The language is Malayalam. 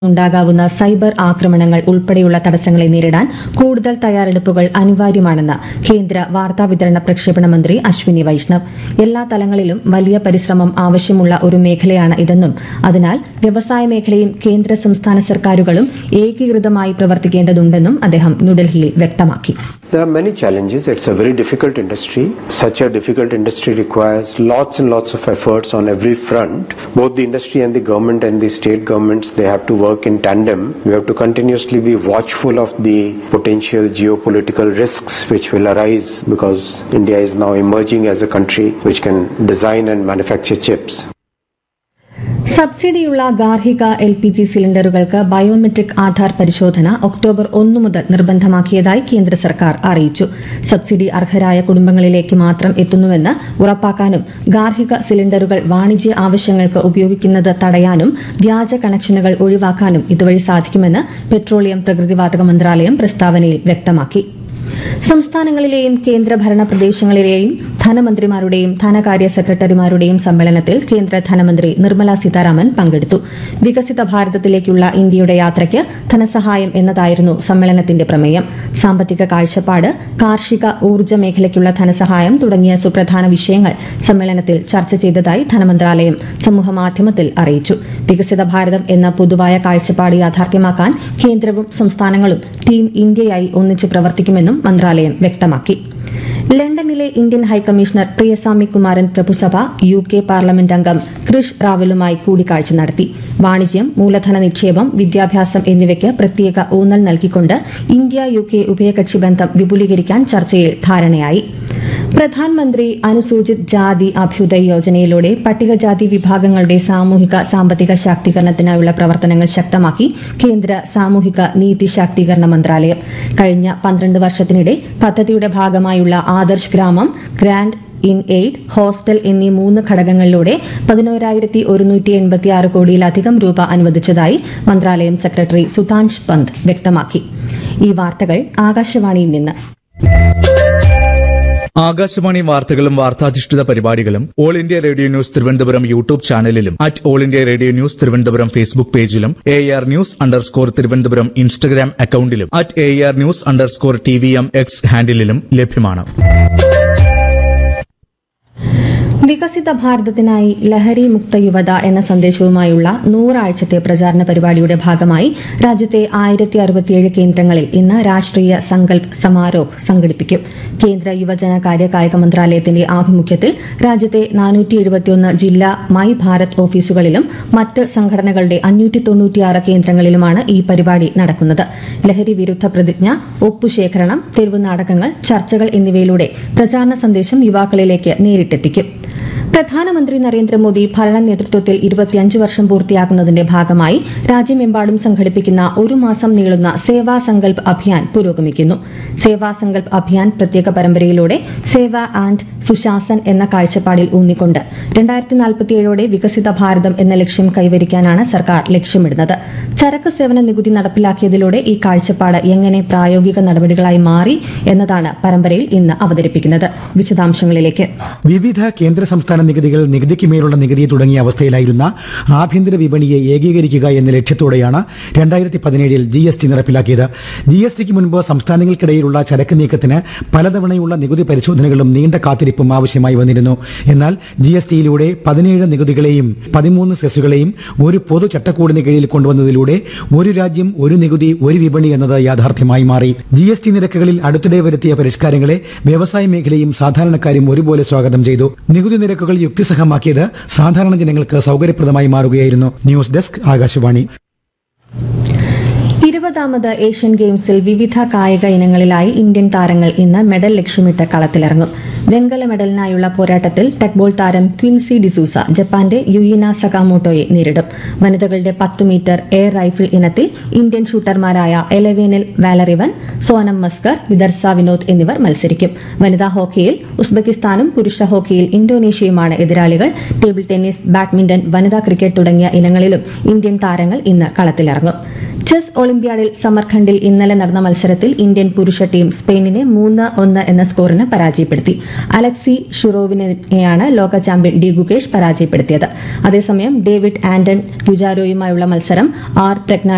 ഉണ്ടാകാവുന്ന സൈബർ ആക്രമണങ്ങൾ ഉൾപ്പെടെയുള്ള തടസ്സങ്ങളെ നേരിടാൻ കൂടുതൽ തയ്യാറെടുപ്പുകൾ അനിവാര്യമാണെന്ന് കേന്ദ്ര വാർത്താവിതരണ പ്രക്ഷേപണ മന്ത്രി അശ്വിനി വൈഷ്ണവ് എല്ലാ തലങ്ങളിലും വലിയ പരിശ്രമം ആവശ്യമുള്ള ഒരു മേഖലയാണ് ഇതെന്നും അതിനാൽ വ്യവസായ മേഖലയും കേന്ദ്ര സംസ്ഥാന സർക്കാരുകളും ഏകീകൃതമായി പ്രവർത്തിക്കേണ്ടതുണ്ടെന്നും അദ്ദേഹം ന്യൂഡൽഹിയിൽ വ്യക്തമാക്കി There are many challenges. It's a very difficult industry. Such a difficult industry requires lots and lots of efforts on every front. Both the industry and the government and the state governments, they have to work in tandem. We have to continuously be watchful of the potential geopolitical risks which will arise because India is now emerging as a country which can design and manufacture chips. സബ്സിഡിയുള്ള ഗാർഹിക എൽ പി ജി സിലിണ്ടറുകൾക്ക് ബയോമെട്രിക് ആധാർ പരിശോധന ഒക്ടോബർ ഒന്ന് മുതൽ നിർബന്ധമാക്കിയതായി കേന്ദ്ര സർക്കാർ അറിയിച്ചു സബ്സിഡി അർഹരായ കുടുംബങ്ങളിലേക്ക് മാത്രം എത്തുന്നുവെന്ന് ഉറപ്പാക്കാനും ഗാർഹിക സിലിണ്ടറുകൾ വാണിജ്യ ആവശ്യങ്ങൾക്ക് ഉപയോഗിക്കുന്നത് തടയാനും വ്യാജ കണക്ഷനുകൾ ഒഴിവാക്കാനും ഇതുവഴി സാധിക്കുമെന്ന് പെട്രോളിയം പ്രകൃതിവാതക മന്ത്രാലയം പ്രസ്താവനയിൽ വ്യക്തമാക്കി സംസ്ഥാനങ്ങളിലെയും കേന്ദ്രഭരണ പ്രദേശങ്ങളിലെയും ധനമന്ത്രിമാരുടെയും ധനകാര്യ സെക്രട്ടറിമാരുടെയും സമ്മേളനത്തിൽ കേന്ദ്ര ധനമന്ത്രി നിർമ്മല സീതാരാമൻ പങ്കെടുത്തു വികസിത ഭാരതത്തിലേക്കുള്ള ഇന്ത്യയുടെ യാത്രയ്ക്ക് ധനസഹായം എന്നതായിരുന്നു സമ്മേളനത്തിന്റെ പ്രമേയം സാമ്പത്തിക കാഴ്ചപ്പാട് കാർഷിക ഊർജ്ജ മേഖലയ്ക്കുള്ള ധനസഹായം തുടങ്ങിയ സുപ്രധാന വിഷയങ്ങൾ സമ്മേളനത്തിൽ ചർച്ച ചെയ്തതായി ധനമന്ത്രാലയം സമൂഹമാധ്യമത്തിൽ അറിയിച്ചു വികസിത ഭാരതം എന്ന പൊതുവായ കാഴ്ചപ്പാട് യാഥാർത്ഥ്യമാക്കാൻ കേന്ദ്രവും സംസ്ഥാനങ്ങളും ടീം ഇന്ത്യയായി ഒന്നിച്ച് പ്രവർത്തിക്കുമെന്നും മന്ത്രാലയം വ്യക്തമാക്കി ലണ്ടനിലെ ഇന്ത്യൻ ഹൈക്കമ്മീഷണർ പ്രിയസ്വാമി കുമാരൻ പ്രഭുസഭ യു കെ പാർലമെന്റ് അംഗം ക്രിഷ് റാവലുമായി കൂടിക്കാഴ്ച നടത്തി വാണിജ്യം മൂലധന നിക്ഷേപം വിദ്യാഭ്യാസം എന്നിവയ്ക്ക് പ്രത്യേക ഊന്നൽ നൽകിക്കൊണ്ട് ഇന്ത്യ യു കെ ഉഭയകക്ഷി ബന്ധം വിപുലീകരിക്കാൻ ചർച്ചയിൽ ധാരണയായി പ്രധാനമന്ത്രി അനുസൂചിത് ജാതി അഭ്യുദയ് യോജനയിലൂടെ പട്ടികജാതി വിഭാഗങ്ങളുടെ സാമൂഹിക സാമ്പത്തിക ശാക്തീകരണത്തിനായുള്ള പ്രവർത്തനങ്ങൾ ശക്തമാക്കി കേന്ദ്ര സാമൂഹിക നീതി ശാക്തീകരണ മന്ത്രാലയം കഴിഞ്ഞ പന്ത്രണ്ട് വർഷത്തിനിടെ പദ്ധതിയുടെ ഭാഗമായുള്ള ആദർശ് ഗ്രാമം ഗ്രാൻഡ് ഇൻ എയ്ഡ് ഹോസ്റ്റൽ എന്നീ മൂന്ന് ഘടകങ്ങളിലൂടെ പതിനോരായിരത്തി ഒരുന്നൂറ്റി എൺപത്തിയാറ് കോടിയിലധികം രൂപ അനുവദിച്ചതായി മന്ത്രാലയം സെക്രട്ടറി സുധാൻഷ് പന്ത് വ്യക്തമാക്കി ഈ വാർത്തകൾ ആകാശവാണിയിൽ നിന്ന് ആകാശവാണി വാർത്തകളും വാർത്താധിഷ്ഠിത പരിപാടികളും all India radio news Thiruvananthapuram YouTube ചാനലിലും at all India radio news Thiruvananthapuram Facebook പേജിലും A R news underscore Thiruvananthapuram Instagram അക്കൌണ്ടിലും at A R news underscore T V M X ഹാൻഡിലും ലഭ്യമാണ് വികസിത ഭാരതത്തിനായി ലഹരി മുക്ത യുവത എന്ന സന്ദേശവുമായുള്ള നൂറാഴ്ചത്തെ പ്രചാരണ പരിപാടിയുടെ ഭാഗമായി രാജ്യത്തെ ആയിരത്തി അറുപത്തിയേഴ് കേന്ദ്രങ്ങളിൽ ഇന്ന് രാഷ്ട്രീയ സങ്കൽപ് സമാരോഹ് സംഘടിപ്പിക്കും കേന്ദ്ര യുവജന കാര്യ കായിക മന്ത്രാലയത്തിന്റെ ആഭിമുഖ്യത്തിൽ രാജ്യത്തെ നാനൂറ്റി എഴുപത്തിയൊന്ന് ജില്ലാ മൈ ഭാരത് ഓഫീസുകളിലും മറ്റ് സംഘടനകളുടെ അഞ്ഞൂറ്റി തൊണ്ണൂറ്റിയാറ് കേന്ദ്രങ്ങളിലുമാണ് ഈ പരിപാടി നടക്കുന്നത് ലഹരി വിരുദ്ധ പ്രതിജ്ഞ ഒപ്പുശേഖരണം തെരുവ് നാടകങ്ങൾ ചർച്ചകൾ എന്നിവയിലൂടെ പ്രചാരണ സന്ദേശം യുവാക്കളിലേക്ക് നേരിട്ടെത്തിക്കും പ്രധാനമന്ത്രി നരേന്ദ്രമോദി ഭരണ നേതൃത്വത്തിൽ ഇരുപത്തിയഞ്ച് വർഷം പൂർത്തിയാക്കുന്നതിന്റെ ഭാഗമായി രാജ്യമെമ്പാടും സംഘടിപ്പിക്കുന്ന ഒരു മാസം നീളുന്ന സേവാ സങ്കൽപ് അഭിയാൻ പുരോഗമിക്കുന്നു സേവാ സങ്കൽപ് അഭിയാൻ പ്രത്യേക പരമ്പരയിലൂടെ സേവ ആൻഡ് സുശാസൻ എന്ന കാഴ്ചപ്പാടിൽ ഊന്നിക്കൊണ്ട് രണ്ടായിരത്തി നാൽപ്പത്തിയേഴോടെ വികസിത ഭാരതം എന്ന ലക്ഷ്യം കൈവരിക്കാനാണ് സർക്കാർ ലക്ഷ്യമിടുന്നത് ചരക്ക് സേവന നികുതി നടപ്പിലാക്കിയതിലൂടെ ഈ കാഴ്ചപ്പാട് എങ്ങനെ പ്രായോഗിക നടപടികളായി മാറി എന്നതാണ് പരമ്പരയിൽ ഇന്ന് അവതരിപ്പിക്കുന്നത് വിശദാംശങ്ങളിലേക്ക് വിവിധ കേന്ദ്ര സംസ്ഥാന നികുതികൾ നികുതിക്ക് മേലുള്ള നികുതി തുടങ്ങിയ അവസ്ഥയിലായിരുന്ന ആഭ്യന്തര വിപണിയെ ഏകീകരിക്കുക എന്ന ലക്ഷ്യത്തോടെയാണ് രണ്ടായിരത്തി പതിനേഴിൽ ജി എസ് ടി നടപ്പിലാക്കിയത് ജി എസ് ടിക്ക് മുൻപ് സംസ്ഥാനങ്ങൾക്കിടയിലുള്ള ചരക്ക് നീക്കത്തിന് പലതവണയുള്ള നികുതി പരിശോധനകളും നീണ്ട കാത്തിരിപ്പും ആവശ്യമായി വന്നിരുന്നു എന്നാൽ ജി എസ് ടിയിലൂടെ പതിനേഴ് നികുതികളെയും പതിമൂന്ന് സെസ്സുകളെയും ഒരു പൊതു ചട്ടക്കൂടിന് കീഴിൽ കൊണ്ടുവന്നതിലൂടെ ഒരു രാജ്യം ഒരു നികുതി ഒരു വിപണി എന്നത് യാഥാർത്ഥ്യമായി മാറി ജി എസ് ടി നിരക്കുകളിൽ അടുത്തിടെ വരുത്തിയ പരിഷ്കാരങ്ങളെ വ്യവസായ മേഖലയും സാധാരണക്കാരും ഒരുപോലെ സ്വാഗതം ചെയ്തു നികുതി നിരക്കുകൾ യുക്തിസഹമാക്കിയത് സാധാരണ ജനങ്ങൾക്ക് സൗകര്യപ്രദമായി മാറുകയായിരുന്നു ന്യൂസ് ഡെസ്ക് ആകാശവാണി ഇരുപതാമത് ഏഷ്യൻ ഗെയിംസിൽ വിവിധ കായിക ഇനങ്ങളിലായി ഇന്ത്യൻ താരങ്ങൾ ഇന്ന് മെഡൽ ലക്ഷ്യമിട്ട് കളത്തിലിറങ്ങും വെങ്കല മെഡലിനായുള്ള പോരാട്ടത്തിൽ ടെക്ബോൾ താരം ക്വിൻസി ഡിസൂസ ജപ്പാന്റെ യുയിന സകാമോട്ടോയെ നേരിടും വനിതകളുടെ പത്ത് മീറ്റർ എയർ റൈഫിൾ ഇനത്തിൽ ഇന്ത്യൻ ഷൂട്ടർമാരായ എലവേനിൽ വാലറിവൻ സോനം മസ്കർ വിദർസ വിനോദ് എന്നിവർ മത്സരിക്കും വനിതാ ഹോക്കിയിൽ ഉസ്ബെക്കിസ്ഥാനും പുരുഷ ഹോക്കിയിൽ ഇന്തോനേഷ്യയുമാണ് എതിരാളികൾ ടേബിൾ ടെന്നീസ് ബാഡ്മിന്റൺ വനിതാ ക്രിക്കറ്റ് തുടങ്ങിയ ഇനങ്ങളിലും ഇന്ത്യൻ താരങ്ങൾ ഇന്ന് കളത്തിലിറങ്ങും ചെസ് ഒളിമ്പ്യാഡിൽ സമർഖണ്ഡിൽ ഇന്നലെ നടന്ന മത്സരത്തിൽ ഇന്ത്യൻ പുരുഷ ടീം സ്പെയിനിനെ മൂന്ന് ഒന്ന് എന്ന സ്കോറിന് പരാജയപ്പെടുത്തി അലക്സി ഷുറോവിനെയാണ് ലോക ചാമ്പ്യൻ ഡി ഗുകേഷ് പരാജയപ്പെടുത്തിയത് അതേസമയം ഡേവിഡ് ആന്റൺ യുജാരോയുമായുള്ള മത്സരം ആർ പ്രജ്ഞ